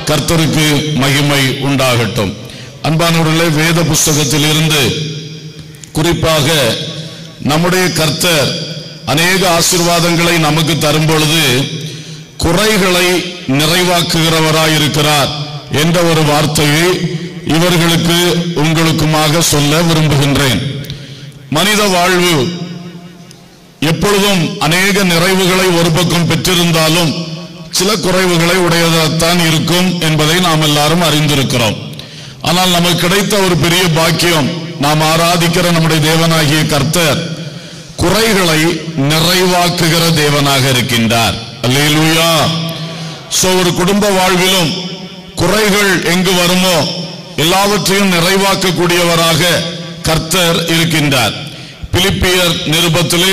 கர்த்தருக்கு மகிமை உண்டாகட்டும் அன்பானவர்களே வேத புஸ்தகத்தில் இருந்து குறிப்பாக நம்முடைய கர்த்தர் அநேக ஆசீர்வாதங்களை நமக்கு தரும் பொழுது குறைகளை நிறைவாக்குகிறவராயிருக்கிறார் என்ற ஒரு வார்த்தையை இவர்களுக்கு உங்களுக்குமாக சொல்ல விரும்புகின்றேன் மனித வாழ்வு எப்பொழுதும் அநேக நிறைவுகளை ஒரு பக்கம் பெற்றிருந்தாலும் சில குறைவுகளை உடையதாகத்தான் இருக்கும் என்பதை நாம் எல்லாரும் அறிந்திருக்கிறோம் ஆனால் நமக்கு கிடைத்த ஒரு பெரிய பாக்கியம் நாம் ஆராதிக்கிற நம்முடைய தேவனாகிய கர்த்தர் குறைகளை நிறைவாக்குகிற தேவனாக இருக்கின்றார் அல்லேலூயா சோ ஒரு குடும்ப வாழ்விலும் குறைகள் எங்கு வருமோ எல்லாவற்றையும் நிறைவாக்கக்கூடியவராக கர்த்தர் இருக்கின்றார் பிலிப்பியர் நிருபத்திலே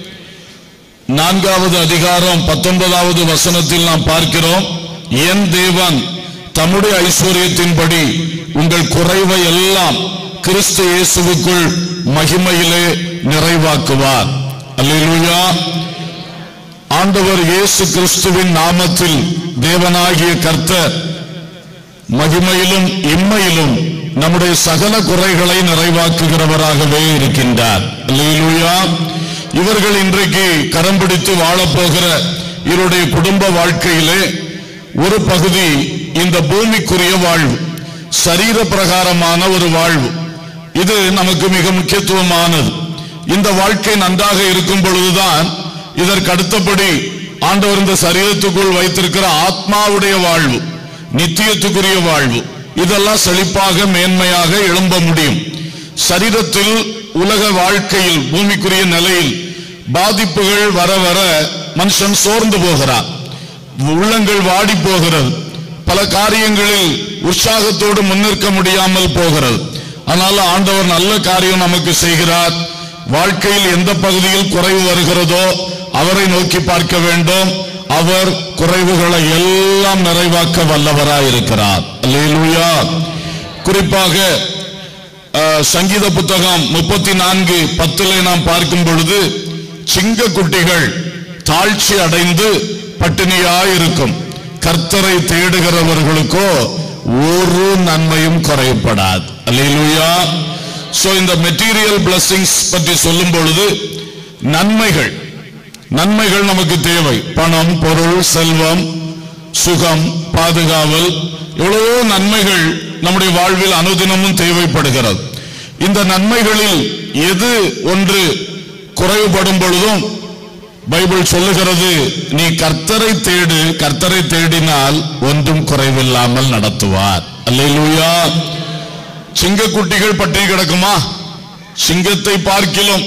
நான்காவது அதிகாரம் பத்தொன்பதாவது வசனத்தில் நாம் பார்க்கிறோம் என் தேவன் தம்முடைய ஐஸ்வர்யத்தின்படி உங்கள் குறைவை எல்லாம் கிறிஸ்து இயேசுவுக்குள் மகிமையிலே நிறைவாக்குவார் அல்லேலூயா ஆண்டவர் இயேசு கிறிஸ்துவின் நாமத்தில் தேவனாகிய கர்த்தர் மகிமையிலும் இம்மையிலும் நம்முடைய சகல குறைகளை நிறைவாக்குகிறவராகவே இருக்கின்றார் அல்லேலூயா இவர்கள் இன்றைக்கு கரம் பிடித்து வாழப்போகிற இவருடைய குடும்ப வாழ்க்கையிலே ஒரு பகுதி இந்த பூமிக்குரிய வாழ்வு சரீர பிரகாரமான ஒரு வாழ்வு இது நமக்கு மிக முக்கியத்துவமானது இந்த வாழ்க்கை நன்றாக இருக்கும் பொழுதுதான் இதற்கு அடுத்தபடி ஆண்டவர் இந்த சரீரத்துக்குள் வைத்திருக்கிற ஆத்மாவுடைய வாழ்வு நித்தியத்துக்குரிய வாழ்வு இதெல்லாம் செழிப்பாக மேன்மையாக எழும்ப முடியும் சரீரத்தில் உலக வாழ்க்கையில் பூமிக்குரிய நிலையில் பாதிப்புகள் வர வர மனுஷன் சோர்ந்து போகிறார் உள்ளங்கள் வாடி போகிறது பல காரியங்களில் உற்சாகத்தோடு முன்னிற்க முடியாமல் போகிறது ஆனால் ஆண்டவர் நல்ல காரியம் நமக்கு செய்கிறார் வாழ்க்கையில் எந்த பகுதியில் குறைவு வருகிறதோ அவரை நோக்கி பார்க்க வேண்டும் அவர் குறைவுகளை எல்லாம் நிறைவாக்க வல்லவராய் இருக்கிறார் அல்லேலூயா குறிப்பாக அஹ், சங்கீத புத்தகம் முப்பத்தி நான்கு பத்திலே நாம் பார்க்கும் பொழுது சிங்க குட்டிகள் தாழ்ச்சி அடைந்து பட்டினியாயிருக்கும் கர்த்தரை தேடுகிறவர்களுக்கோ ஒரு நன்மையும் குறைப்படாது அல்லேலூயா சோ இந்த மெட்டீரியல் blessings பற்றி சொல்லும் பொழுது நன்மைகள் நன்மைகள் நமக்கு தேவை பணம் பொருள் செல்வம் சுகம் பாதுகாவல் எவ்வளவோ நன்மைகள் நம்முடைய வாழ்வில் அனுதினமும் தேவைப்படுகிறது இந்த நன்மைகளில் எது ஒன்று குறைவுபடும் பொழுதும் பைபிள் சொல்லுகிறது நீ கர்த்தரை தேடு கர்த்தரை தேடினால் ஒன்றும் குறைவில்லாமல் நடத்துவார் அல்லேலூயா சிங்கக்குட்டிகள் பற்றி கிடக்குமா சிங்கத்தை பார்க்கிலும்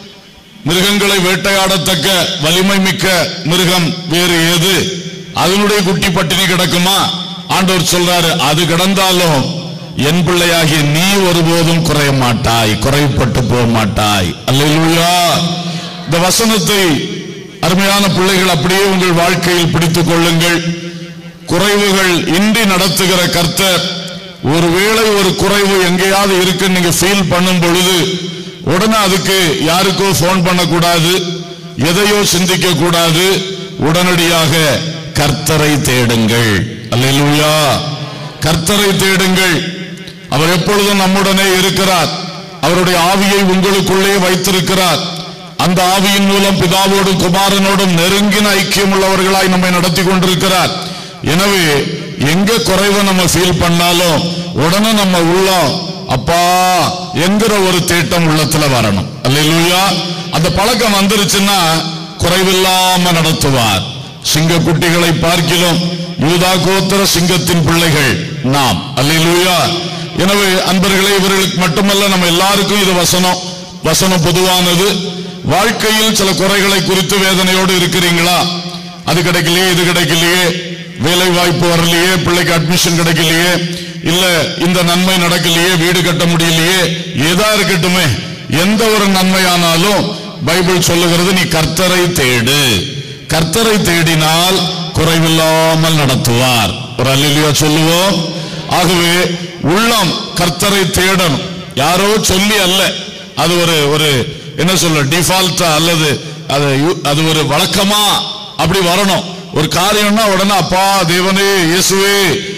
மிருகங்களை வேட்டையாடத்தக்க வலிமை மிக்க மிருகம் வேறு ஏது அதனுடைய குட்டி பட்டினி கிடக்குமா ஆண்டவர் சொல்றாரு அது கிடந்தாலும் என் பிள்ளையாகிய நீ ஒருபோதும் குறைய மாட்டாய் குறைப்பட்டு போக மாட்டாய் அல்லேலூயா இந்த வசனத்தை அருமையான பிள்ளைகள் அப்படியே உங்கள் வாழ்க்கையில் பிடித்துக் கொள்ளுங்கள் குறைவுகள் இன்றி நடத்துகிற கர்த்தர் ஒருவேளை ஒரு குறைவு எங்கேயாவது இருக்குன்னு நீங்க ஃபீல் பண்ணும் பொழுது உடனே அதுக்கு யாருக்கோ ஃபோன் பண்ணக்கூடாது எதையோ சிந்திக்க கூடாது உடனடியாக கர்த்தரை தேடுங்கள் அல்லேலூயா கர்த்தரை தேடுங்கள் அவர் எப்பொழுதும் நம்முடனே இருக்கிறார் அவருடைய ஆவியை உங்களுக்குள்ளே வைத்திருக்கிறார் அந்த ஆவியின் மூலம் பிதாவோடும் குமாரனோடும் நெருங்கின ஐக்கியம் உள்ளவர்களாய் நம்மை நடத்தி கொண்டிருக்கிறார் எனவே எங்க குறைவை நம்ம ஃபீல் பண்ணாலும் உடனே நம்ம உள்ளம் அப்பா என்கிற ஒரு தேட்டம் உள்ளத்துல வரணும் அல்லேலூயா அந்த பழக்கம் வந்துருச்சுன்னா குறைவில்லாம நடத்துவார் சிங்க குட்டிகளை பார்க்கிலும் யூதா கோத்திர சிங்கத்தின் பிள்ளைகள் நாம் அல்லேலூயா எனவே அன்பர்களே இவர்களுக்கு மட்டுமல்ல நம்ம எல்லாருக்கும் இது வசனம் வசனம் பொதுவானது வாழ்க்கையில் சில குறைகளை குறித்து வேதனையோடு இருக்கிறீங்களா அது கிடைக்கலையே இது கிடைக்கலையே வேலை வாய்ப்பு வரலையே பிள்ளைக்கு அட்மிஷன் கிடைக்கலையே இல்ல இந்த நன்மை நடக்கலையே வீடு கட்ட முடியலையே ஏதா இருக்கட்டுமே எந்த ஒரு நன்மையானாலும் பைபிள் சொல்லுகிறது நீ கர்த்தரை தேடு கர்த்தரை தேடினால் குறைவில்லாமல் நடத்துவார் ஒரு அல்லிலியா சொல்லுவோம் ஆகவே உள்ளம் கர்த்தரை தேடணும் யாரோ சொல்லி அல்ல அது ஒரு ஒரு என்ன சொல்ல டிஃபால்ட்டா அல்லது அது யு- அது ஒரு வழக்கமா அப்படி வரணும் ஒரு காரியம்னா உடனே அப்பா தேவனே இயேசுவே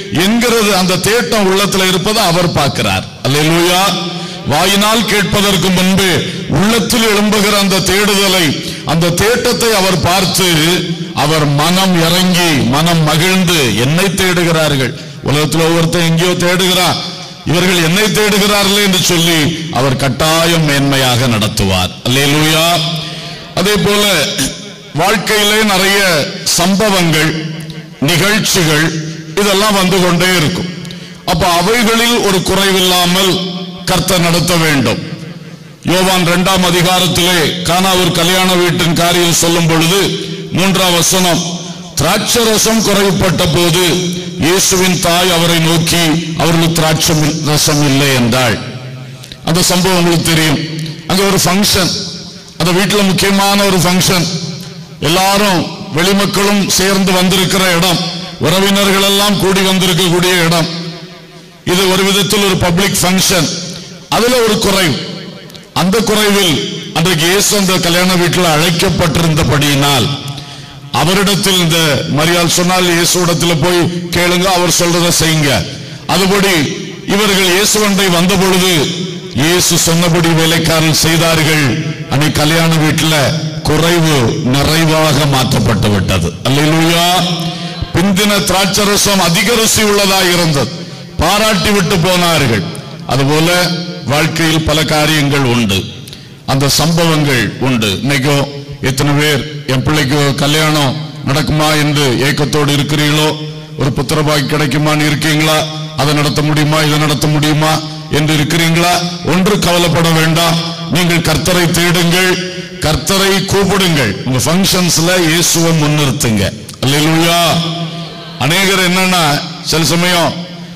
என்கிறது அந்த தேட்டம் உள்ளத்துல இருப்பதை அவர் பார்க்கிறார் அல்லேலூயா வாயினால் கேட்பதற்கு முன்பு உள்ளத்தில் எழும்புகிற அந்த தேடுதலை அந்த தேட்டத்தை அவர் பார்த்து அவர் மனம் இறங்கி மனம் மகிழ்ந்து என்னை தேடுகிறார்கள் உலகத்தில் ஒவ்வொருத்தன் எங்கேயோ தேடுகிறான் இவர்கள் என்னை தேடுகிறார்களே என்று சொல்லி அவர் கட்டாயம் மேன்மையாக நடத்துவார் அல்லேலூயா அதே போல வாழ்க்கையிலே நிறைய சம்பவங்கள் நிகழ்ச்சிகள் இதெல்லாம் வந்து கொண்டே இருக்கும் அப்ப அவைகளில் ஒரு குறைவில்லாமல் கர்த்தர் நடத்த வேண்டும் யோவான் இரண்டாம் அதிகாரத்திலே கானாவூர் கல்யாண வீட்டின் காரியம் சொல்லும் பொழுது மூன்றாம் வசனம் திராட்சரசம் குறைவுபட்ட போது இயேசுவின் தாய் அவரை நோக்கி அவர்களுக்கு திராட்சை ரசம் இல்லை என்றாள் அந்த சம்பவம் உங்களுக்கு தெரியும் அங்க ஒரு ஃபங்க்ஷன் அந்த வீட்டுல முக்கியமான ஒரு ஃபங்க்ஷன் எல்லாரும் வெளிமக்களும் சேர்ந்து வந்திருக்கிற இடம் உறவினர்கள் எல்லாம் கூடி வந்திருக்கக்கூடிய இடம் இது ஒரு விதத்தில் ஒரு பப்ளிக் ஃபங்க்ஷன் அதுல ஒரு குறைவு அந்த குறைவில் அன்றைக்கு இயேசு அந்த கல்யாண வீட்டில் அழைக்கப்பட்டிருந்தபடியினால் அவரிடத்தில் இந்த மரியாள் சொன்னால் இயேசுவிடத்தில் போய் கேளுங்க அவர் சொல்றதை செய்யுங்க அதுபடி இவர்கள் இயேசுவண்டை வந்த பொழுது இயேசு சொன்னபடி வேலைக்காரர்கள் செய்தார்கள் அன்னைக்கு கல்யாண வீட்டுல குறைவு நிறைவாக மாற்றப்பட்டு விட்டது அல்லேலூயா பிந்தின திராட்சரசம் அதிக ருசி உள்ளதாக இருந்தது பாராட்டி விட்டு போனார்கள் அதுபோல வாழ்க்கையில் பல காரியங்கள் உண்டு அந்த சம்பவங்கள் உண்டு இன்னைக்கும் எத்தனை பேர் என் பிள்ளைக்கு கல்யாணம் நடக்குமா என்று ஏக்கத்தோடு இருக்கிறீங்களோ ஒரு புத்திரபாக்கி கிடைக்குமான்னு இருக்கீங்களா அதை நடத்த முடியுமா இதை நடத்த முடியுமா என்று இருக்கிறீங்களா ஒன்று கவலைப்பட வேண்டாம் நீங்கள் கர்த்தரை தேடுங்கள் கர்த்தரை கூப்பிடுங்கள் உங்க ஃபங்க்ஷன்ஸ்ல இயேசுவை முன்னிறுத்துங்க அல்லேலூயா அநேகர் என்னன்னா சில சமயம்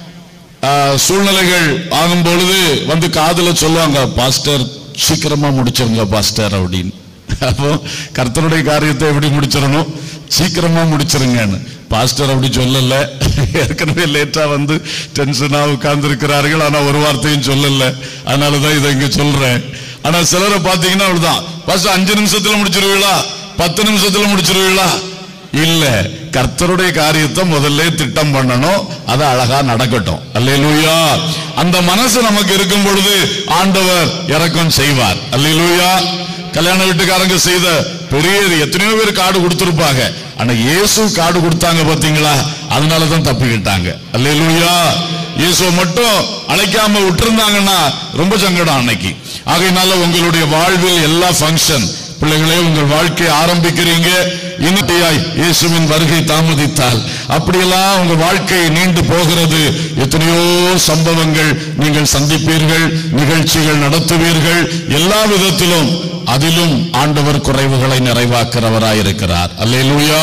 ஆஹ், சூழ்நிலைகள் ஆகும் பொழுது வந்து காதுல சொல்லுவாங்க பாஸ்டர் சீக்கிரமா முடிச்சிருங்க பாஸ்டர் அப்படின்னு அப்போ கர்த்தருடைய காரியத்தை எப்படி முடிச்சிடணும் சீக்கிரமா முடிச்சிருங்கன்னு பாஸ்டர் அப்படி சொல்லல ஏற்கனவே லேட்டா வந்து டென்ஷனா உட்கார்ந்து இருக்கிறார்கள் ஆனா ஒரு வார்த்தையும் சொல்லல அதனாலதான் இதை இங்க சொல்றேன் ஆனா சிலரை பாத்தீங்கன்னா அவ்வளவுதான் பாஸ்டர் அஞ்சு நிமிஷத்துல முடிச்சிருவீங்களா பத்து நிமிஷத்துல முடிச்சிருவீங்களா இல்ல கர்த்தருடைய காரியத்தை முதல்ல திட்டம் பண்ணணும் அது அழகா நடக்கட்டும் அல்லேலூயா அந்த மனசு நமக்கு இருக்கும் பொழுது ஆண்டவர் இறக்கம் செய்வார் அல்லேலூயா கல்யாண வீட்டுக்காரங்க செய்த பெரிய எத்தனையோ பேர் காடு கொடுத்திருப்பாங்க ஆனா இயேசு காடு கொடுத்தாங்க பாத்தீங்களா அதனாலதான் தப்பிக்கிட்டாங்க அல்லேலூயா இயேசுவை மட்டும் அழைக்காம விட்டிருந்தாங்கன்னா ரொம்ப சங்கடம் அன்னைக்கு ஆகையினால உங்களுடைய வாழ்வில் எல்லா ஃபங்க்ஷன் பிள்ளைகளே உங்கள் வாழ்க்கையை ஆரம்பிக்கிறீங்க இனிமையாய் இயேசுவின் வருகை தாமதித்தால் அப்படியெல்லாம் உங்க வாழ்க்கை நீண்டு போகிறது எத்தனையோ சம்பவங்கள் நீங்கள் சந்திப்பீர்கள் நிகழ்ச்சிகள் நடத்துவீர்கள் எல்லா விதத்திலும் அதிலும் ஆண்டவர் குறைவுகளை நிறைவாக்குறவராயிருக்கிறார் அல்லேலூயா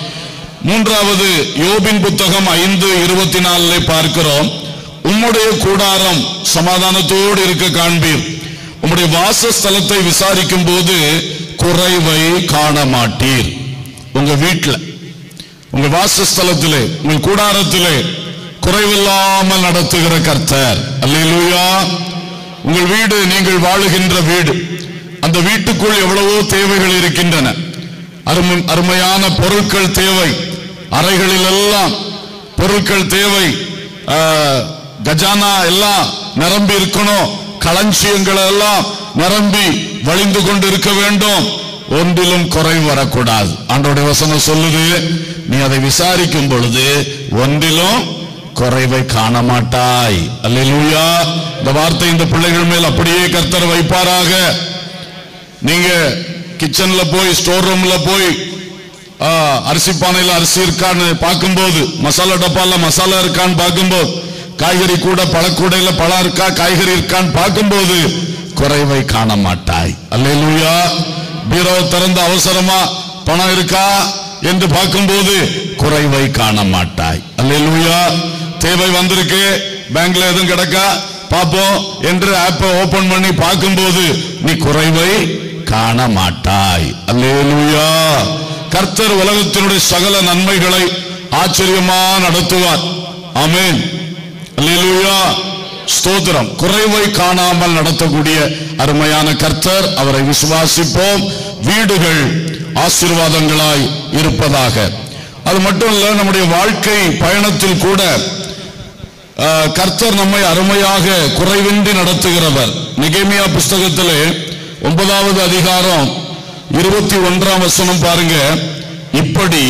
மூன்றாவது யோபின் புத்தகம் ஐந்து இருபத்தி நாலுல பார்க்கிறோம் உம்முடைய கூடாரம் சமாதானத்தோடு இருக்க காண்பீர் உம்முடைய வாசஸ்தலத்தை விசாரிக்கும் போது குறைவை காண மாட்டீர் உங்க வீட்டுல உங்க வாசஸ்தலத்திலே உங்கள் கூடாரத்திலே குறைவில்லாமல் நடத்துகிற கர்த்தர் அல்லேலூயா உங்கள் வீடு நீங்கள் வாழுகின்ற வீடு அந்த வீட்டுக்குள் எவ்வளவோ தேவைகள் இருக்கின்றன அருமை அருமையான பொருட்கள் தேவை அறைகளில் எல்லாம் பொருட்கள் தேவை ஆஹ், கஜானா எல்லாம் நிரம்பி இருக்கணும் களஞ்சியங்கள் எல்லாம் நிரம்பி வழிந்து கொண்டு இருக்க வேண்டும் ஒன்றிலும் குறைவு வரக்கூடாது ஆண்டோடைய வசனம் சொல்லுது நீ அதை விசாரிக்கும் பொழுது ஒன்றிலும் குறைவை காண மாட்டாய் அல்லேலூயா இந்த வார்த்தை இந்த பிள்ளைகள் மேல் அப்படியே கர்த்தர் வைப்பாராக நீங்க கிச்சன்ல போய் ஸ்டோர் ரூம்ல போய் ஆ, அரிசி பானையில அரிசி இருக்கான்னு பார்க்கும்போது மசாலா டப்பால மசாலா இருக்கான்னு பார்க்கும்போது காய்கறி கூட பழக்கூடையில பழம் இருக்கா காய்கறி இருக்கான்னு பார்க்கும்போது குறைவை காண மாட்டாய் அல்லேலூயா பீரோ திறந்து அவசரமா பணம் இருக்கா என்று பார்க்கும்போது குறைவை காண மாட்டாய் அல்லேலூயா தேவை வந்திருக்கு பேங்க்ல எதுவும் கிடக்கா பார்ப்போம் என்று ஆப்பை ஓபன் பண்ணி பார்க்கும்போது நீ குறைவை காண மாட்டாய் அல்லேலூயா கர்த்தர் உலகத்தினுடைய சகல நன்மைகளை ஆச்சரியமா நடத்துவார் ஆமென் அல்லேலூயா ஸ்தோத்திரம் குறைவை காணாமல் நடத்தக்கூடிய அருமையான கர்த்தர் அவரை விசுவாசிப்போம் வீடுகள் ஆசீர்வாதங்களாய் இருப்பதாக அது மட்டும் இல்ல நம்முடைய வாழ்க்கை பயணத்தில் கூட ஆஹ், கர்த்தர் நம்மை அருமையாக குறைவின்றி நடத்துகிறவர் நிகேமியா புஸ்தகத்திலே ஒன்பதாவது அதிகாரம் இருபத்தி ஒன்றாம் வசனம் பாருங்க இப்படி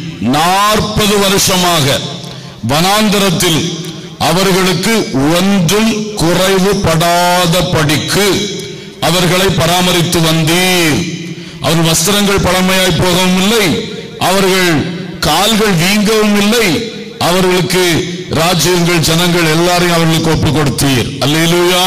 நாற்பது வருஷமாக வனாந்தரத்தில் அவர்களுக்கு ஒன்றும் குறைவுபடாத படிக்கு அவர்களை பராமரித்து வந்தீர் அவர் வஸ்திரங்கள் பழமையாய் போகவும் இல்லை அவர்கள் கால்கள் வீங்கவும் இல்லை அவர்களுக்கு ராஜ்யங்கள் ஜனங்கள் எல்லாரையும் அவர்களுக்கு ஒப்பு கொடுத்தீர் அல்லேலூயா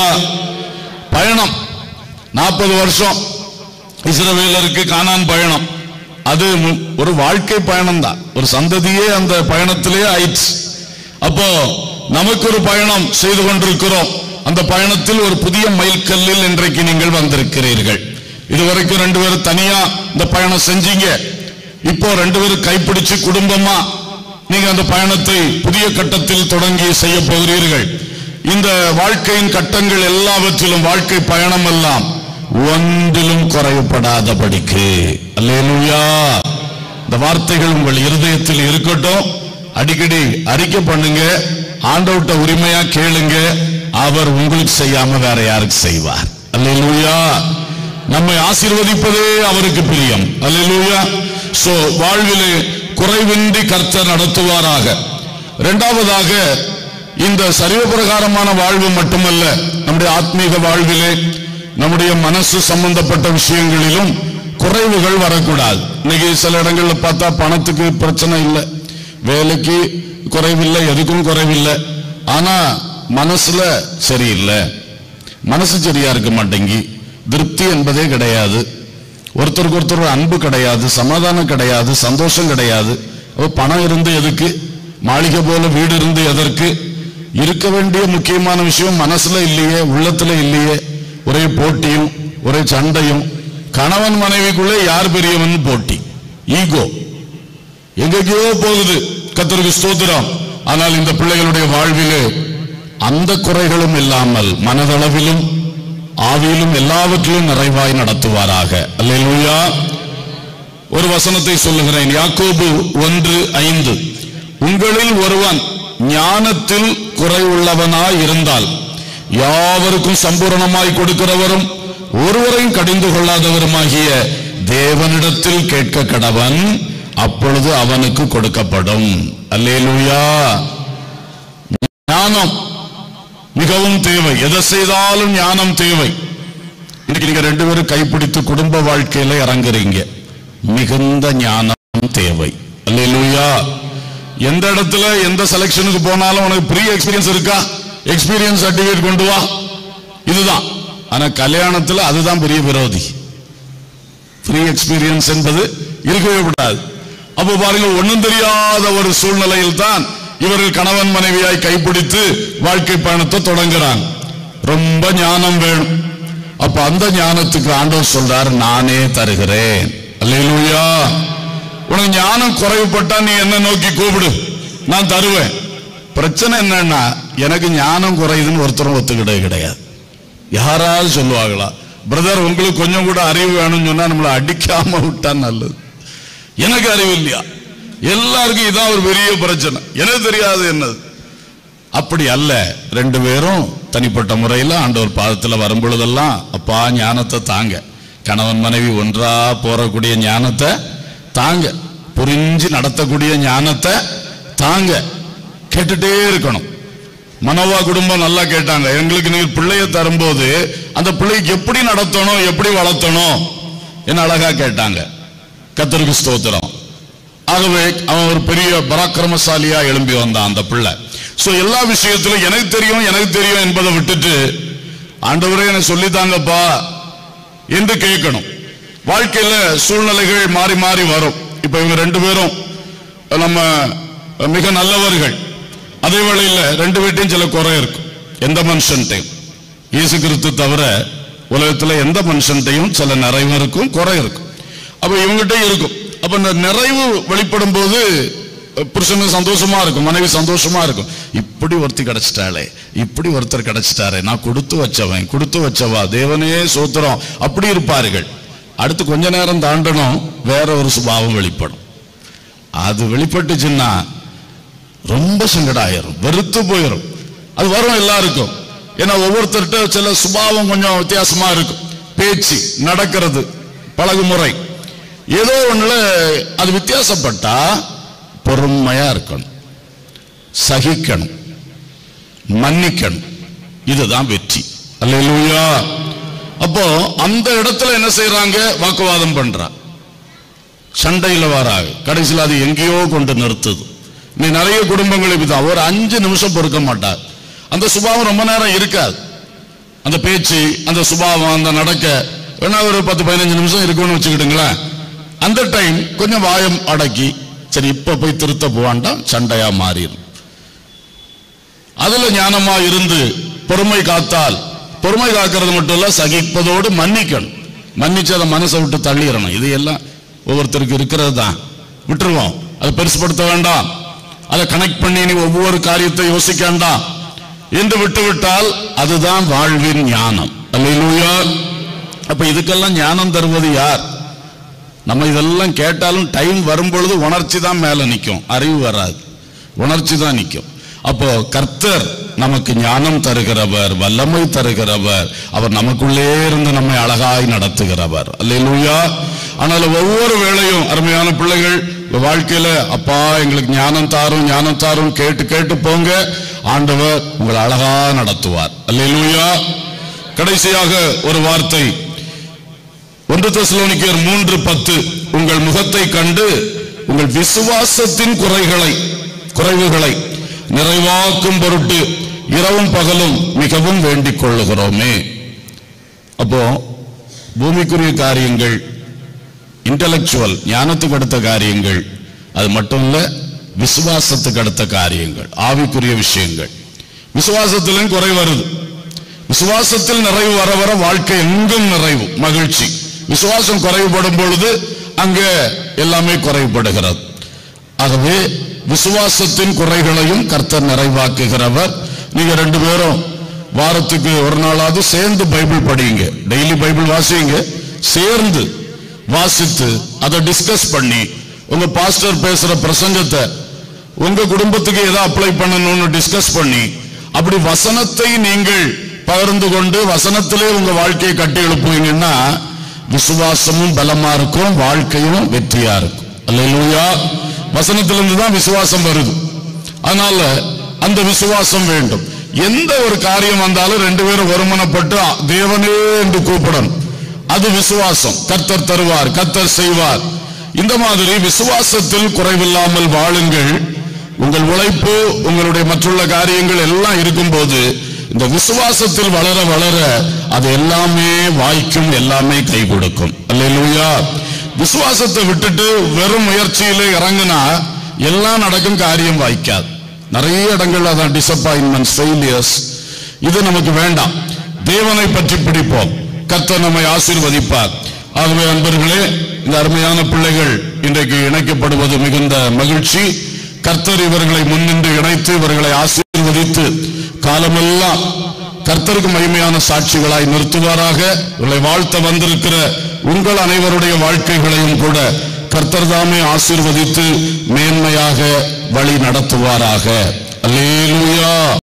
பயணம் நாற்பது வருஷம் இஸ்ரவேலருக்கு கானான் பயணம் அது மு- ஒரு வாழ்க்கை பயணம் தான் ஒரு சந்ததியே அந்த பயணத்திலே ஆயிடுச்சு அப்போ நமக்கு ஒரு பயணம் செய்து கொண்டிருக்கிறோம் அந்த பயணத்தில் ஒரு புதிய மைல்கல்லில் இன்றைக்கு நீங்கள் வந்திருக்கிறீர்கள் இதுவரைக்கும் ரெண்டு பேரும் தனியா இந்த பயணம் செஞ்சீங்க இப்போ ரெண்டு பேரும் கைப்பிடிச்சு குடும்பமா நீங்க அந்த பயணத்தை புதிய கட்டத்தில் தொடங்கி செய்ய போகிறீர்கள் இந்த வாழ்க்கையின் கட்டங்கள் எல்லாவற்றிலும் வாழ்க்கை பயணம் எல்லாம் ஒன்றிலும் குறைவுபடாதபடிக்கு அல்லேலூயா இந்த வார்த்தைகள் உங்கள் இருதயத்தில் இருக்கட்டும் அடிக்கடி அறிக்கை பண்ணுங்க ஆண்டவர்ட்ட உரிமையா கேளுங்க அவர் உங்களுக்கு செய்யாம வேற யாருக்கு செய்வார் அல்லேலூயா நம்மை ஆசீர்வதிப்பதே அவருக்கு பிரியம் அல்லேலூயா சோ வாழ்விலே குறைவின்றி கர்த்தர் நடத்துவாராக இரண்டாவதாக இந்த சரீரப்பிரகாரமான வாழ்வு மட்டுமல்ல நம்முடைய ஆத்மீக வாழ்விலே நம்முடைய மனசு சம்பந்தப்பட்ட விஷயங்களிலும் குறைவுகள் வரக்கூடாது இன்னைக்கு சில இடங்கள்ல பார்த்தா பணத்துக்கு பிரச்சனை இல்லை வேலைக்கு குறைவில்லை எதுக்கும் குறைவில்லை ஆனா மனசுல சரியில்லை மனசு சரியா இருக்க மாட்டேங்கி திருப்தி என்பதே கிடையாது ஒருத்தருக்கு ஒருத்தர் ஒரு அன்பு கிடையாது சமாதானம் கிடையாது சந்தோஷம் கிடையாது அப்ப பணம் இருந்து எதுக்கு மாளிகை போல வீடு இருந்து எதற்கு இருக்க வேண்டிய முக்கியமான விஷயம் மனசுல இல்லையே உள்ளத்துல இல்லையே ஒரே போட்டியும் ஒரே சண்டையும் கணவன் மனைவிக்குள்ளே யார் பெரியவன் போட்டி ஈகோ எங்கெங்கேயோ போகுது கத்தருக்கு ஸ்தோத்திரம் ஆனால் இந்த பிள்ளைகளுடைய வாழ்விலே அந்த குறைகளும் இல்லாமல் மனதளவிலும் ஆவியிலும் எல்லாவற்றிலும் நிறைவாய் நடத்துவாராக அல்லேலூயா ஒரு வசனத்தை சொல்லுகிறேன் யாக்கோபு ஒன்று ஐந்து உங்களில் ஒருவன் ஞானத்தில் குறைவுள்ளவனாய் இருந்தால் யாவருக்கும் சம்பூரணமாய் கொடுக்கிறவரும் ஒருவரையும் கடிந்து கொள்ளாதவருமாகிய தேவனிடத்தில் கேட்க கடவன் அப்பொழுது அவனுக்கு கொடுக்கப்படும் அல்லேலூயா ஞானம் மிகவும் தேவை எதை செய்தாலும் ஞானம் தேவை இன்னைக்கு நீங்க ரெண்டு பேரும் கைப்பிடித்து குடும்ப வாழ்க்கையில இறங்குறீங்க மிகுந்த ஞானம் தேவை அல்லேலூயா எந்த இடத்துல எந்த செலெக்ஷனுக்கு போனாலும் உனக்கு ப்ரீ எக்ஸ்பீரியன்ஸ் இருக்கா எக்ஸ்பீரியன்ஸ் சர்டிபிகேட் கொண்டு வா இதுதான் ஆனா கல்யாணத்துல அதுதான் பெரிய விரோதி ஃப்ரீ எக்ஸ்பீரியன்ஸ் என்பது இருக்கவே கூடாது அப்போ பாருங்க ஒண்ணும் தெரியாத ஒரு சூழ்நிலையில் தான் இவர்கள் கணவன் மனைவியாய் கைப்பிடித்து வாழ்க்கை பயணத்தை தொடங்குறாங்க ரொம்ப ஞானம் வேணும் அப்ப அந்த ஞானத்துக்கு ஆண்டவர் சொல்றார் நானே தருகிறேன் அல்லேலூயா உனக்கு ஞானம் குறைவுபட்டா நீ என்ன நோக்கி கூப்பிடு நான் தருவேன் பிரச்சனை என்னன்னா எனக்கு ஞானம் குறையுதுன்னு ஒருத்தரும் ஒத்துக்கிட்டே கிடையாது யாராவது சொல்லுவாங்களா பிரதர் உங்களுக்கு கொஞ்சம் கூட அறிவு வேணும்னு சொன்னா நம்மளை அடிக்காம விட்டா நல்லது எனக்கு அறிவு இல்லையா எல்லாருக்கும் இதான் ஒரு பெரிய பிரச்சனை எனக்கு தெரியாது என்னது அப்படி அல்ல ரெண்டு பேரும் தனிப்பட்ட முறையில் ஆண்டவர் பாதத்தில் வரும் பொழுதெல்லாம் அப்பா ஞானத்தை தாங்க கணவன் மனைவி ஒன்றா போறக்கூடிய ஞானத்தை தாங்க புரிஞ்சு நடத்தக்கூடிய ஞானத்தை தாங்க கேட்டுட்டே இருக்கணும் மனோவா குடும்பம் நல்லா கேட்டாங்க எங்களுக்கு நீங்க பிள்ளைய தரும்போது அந்த பிள்ளைக்கு எப்படி நடத்தணும் எப்படி வளர்த்தணும் என்ன அழகா கேட்டாங்க கத்தருக்கு ஸ்தோத்திரம் ஆகவே அவன் ஒரு பெரிய பராக்கிரமசாலியா எழும்பி வந்தான் அந்த பிள்ளை சோ எல்லா விஷயத்திலும் எனக்கு தெரியும் எனக்கு தெரியும் என்பதை விட்டுட்டு ஆண்டவரே எனக்கு சொல்லித்தாங்கப்பா என்று கேட்கணும் வாழ்க்கையில சூழ்நிலைகள் மாறி மாறி வரும் இப்ப இவங்க ரெண்டு பேரும் நம்ம மிக நல்லவர்கள் அதே வேளையில ரெண்டு வீட்டையும் சில குறை இருக்கும் எந்த மனுஷன்ட்டையும் இயேசு கிறிஸ்து தவிர உலகத்துல எந்த மனுஷன்ட்டையும் சில நிறைவு இருக்கும் குறை இருக்கும் அப்ப இவங்ககிட்ட இருக்கும் அப்ப இந்த நிறைவு வெளிப்படும் போது புருஷனுக்கு சந்தோஷமா இருக்கும் மனைவி சந்தோஷமா இருக்கும் இப்படி ஒருத்தி கிடைச்சிட்டாளே இப்படி ஒருத்தர் கிடைச்சிட்டாரே நான் கொடுத்து வச்சவன் கொடுத்து வச்சவா தேவனே சோத்திரம் அப்படி இருப்பார்கள் அடுத்து கொஞ்ச நேரம் தாண்டணும் வேற ஒரு சுபாவம் வெளிப்படும் அது வெளிப்பட்டுச்சுன்னா ரொம்ப சங்கடம் ஆயிரும் வெறுத்து போயிடும் அது வரும் எல்லாருக்கும் ஏன்னா ஒவ்வொருத்தர்கிட்ட சில சுபாவம் கொஞ்சம் வித்தியாசமா இருக்கும் பேச்சு நடக்கிறது பழகுமுறை ஏதோ ஒண்ணுல அது வித்தியாசப்பட்டா பொறுமையா இருக்கணும் சகிக்கணும் மன்னிக்கணும் இதுதான் வெற்றி அல்லேலூயா அப்போ அந்த இடத்துல என்ன செய்யறாங்க வாக்குவாதம் பண்றாங்க சண்டையில வராங்க கடைசியில் அது எங்கேயோ கொண்டு நிறுத்துது நீ நிறைய குடும்பங்கள் இப்படிதான் ஒரு அஞ்சு நிமிஷம் பொறுக்க மாட்டார் அந்த சுபாவம் ரொம்ப நேரம் இருக்காது அந்த பேச்சு அந்த சுபாவம் அந்த நடக்க வேணா ஒரு பத்து பதினஞ்சு நிமிஷம் இருக்கும்னு வச்சுக்கிட்டுங்களேன் அந்த டைம் கொஞ்சம் வாயம் அடக்கி சரி இப்ப போய் திருத்த போவான்டா சண்டையா மாறிடும் அதுல ஞானமா இருந்து பொறுமை காத்தால் பொறுமை காக்கிறது மட்டும் இல்ல சகிப்பதோடு மன்னிக்கணும் மன்னிச்சு அதை மனசை விட்டு தள்ளிடணும் இது எல்லாம் ஒவ்வொருத்தருக்கு இருக்கிறது தான் விட்டுருவோம் அதை பெருசுப்படுத்த வேண்டாம் அதை கனெக்ட் பண்ணி நீ ஒவ்வொரு காரியத்தை யோசிக்க வேண்டாம் என்று விட்டுவிட்டால் அதுதான் வாழ்வின் ஞானம் அல்லேலூயா அப்ப இதுக்கெல்லாம் ஞானம் தருவது யார் நம்ம இதெல்லாம் கேட்டாலும் டைம் வரும் பொழுது உணர்ச்சி தான் மேல நிற்கும் அறிவு வராது உணர்ச்சி தான் நிற்கும் அப்போ கர்த்தர் நமக்கு ஞானம் தருகிறவர் வல்லமை தருகிறவர் அவர் நமக்குள்ளே இருந்து நம்மை அழகாய் நடத்துகிறவர் அல்லேலூயா ஆனால் ஒவ்வொரு வேளையும் அருமையான பிள்ளைகள் உங்க வாழ்க்கையில அப்பா எங்களுக்கு ஞானம் தாரும் ஞானம் தாரும் கேட்டு கேட்டு போங்க ஆண்டவர் உங்களை அழகா நடத்துவார் அல்லேலூயா கடைசியாக ஒரு வார்த்தை ஒன்று தெசலோனிக்கர் மூன்று பத்து உங்கள் முகத்தை கண்டு உங்கள் விசுவாசத்தின் குறைகளை குறைவுகளை நிறைவாக்கும் பொருட்டு இரவும் பகலும் மிகவும் வேண்டிக் கொள்ளுகிறோமே அப்போ பூமிக்குரிய காரியங்கள் இன்டலெக்சுவல் ஞானத்துக்கு அடுத்த காரியங்கள் அது மட்டும் இல்ல விசுவாசத்துக்கு அடுத்த காரியங்கள் ஆவிக்குரிய விஷயங்கள் விசுவாசத்திலும் குறை வருது விசுவாசத்தில் நிறைவு வர வர வாழ்க்கை எங்கும் நிறைவு மகிழ்ச்சி விசுவாசம் குறைவுபடும் பொழுது அங்க எல்லாமே குறைவுபடுகிறது ஆகவே விசுவாசத்தின் குறைகளையும் கர்த்தர் நிறைவாக்குகிறவர் நீங்க ரெண்டு பேரும் வாரத்துக்கு ஒரு நாளாவது சேர்ந்து பைபிள் படியுங்க டெய்லி பைபிள் வாசிங்க சேர்ந்து வாசித்து அதை டிஸ்கஸ் பண்ணி உங்க பாஸ்டர் பேசுற பிரசங்கத்தை உங்க குடும்பத்துக்கு எதை அப்ளை பண்ணணும்னு டிஸ்கஸ் பண்ணி அப்படி வசனத்தை நீங்கள் பகிர்ந்து கொண்டு வசனத்திலே உங்க வாழ்க்கையை கட்டி எழுப்புவீங்கன்னா விசுவாசமும் பலமா இருக்கும் வாழ்க்கையும் வெற்றியா இருக்கும் அல்லேலூயா வசனத்திலிருந்து தான் விசுவாசம் வருது அதனால அந்த விசுவாசம் வேண்டும் எந்த ஒரு காரியம் வந்தாலும் ரெண்டு பேரும் ஒருமனப்பட்டு தேவனே என்று கூப்பிடணும் அது விசுவாசம் கர்த்தர் தருவார் கர்த்தர் செய்வார் இந்த மாதிரி விசுவாசத்தில் குறைவில்லாமல் வாழுங்கள் உங்கள் உழைப்பு உங்களுடைய மற்றுள்ள காரியங்கள் எல்லாம் இருக்கும்போது இந்த விசுவாசத்தில் வளர வளர அது எல்லாமே வாய்க்கும் எல்லாமே கை கொடுக்கும் அல்லேலூயா விசுவாசத்தை விட்டுட்டு வெறும் முயற்சியிலே இறங்குனா எல்லாம் நடக்கும் காரியம் வாய்க்காது நிறைய இடங்கள்ல அதான் டிசப்பாயின்மெண்ட் ஃபெயிலியர்ஸ் இது நமக்கு வேண்டாம் தேவனை பற்றி பிடிப்போம் கர்த்தர் நம்மை ஆசீர்வதிப்பார் ஆகவே அன்பர்களே இந்த அருமையான பிள்ளைகள் இன்றைக்கு இணைக்கப்படுவது மிகுந்த மகிழ்ச்சி கர்த்தர் இவர்களை முன்னின்று இணைத்து இவர்களை ஆசீர்வதித்து காலமெல்லாம் கர்த்தருக்கு மகிமையான சாட்சிகளாய் நிறுத்துவாராக இவர்களை வாழ்த்த வந்திருக்கிற உங்கள் அனைவருடைய வாழ்க்கைகளையும் கூட கர்த்தர் தாமே ஆசீர்வதித்து மேன்மையாக வழி நடத்துவாராக அல்லேலூயா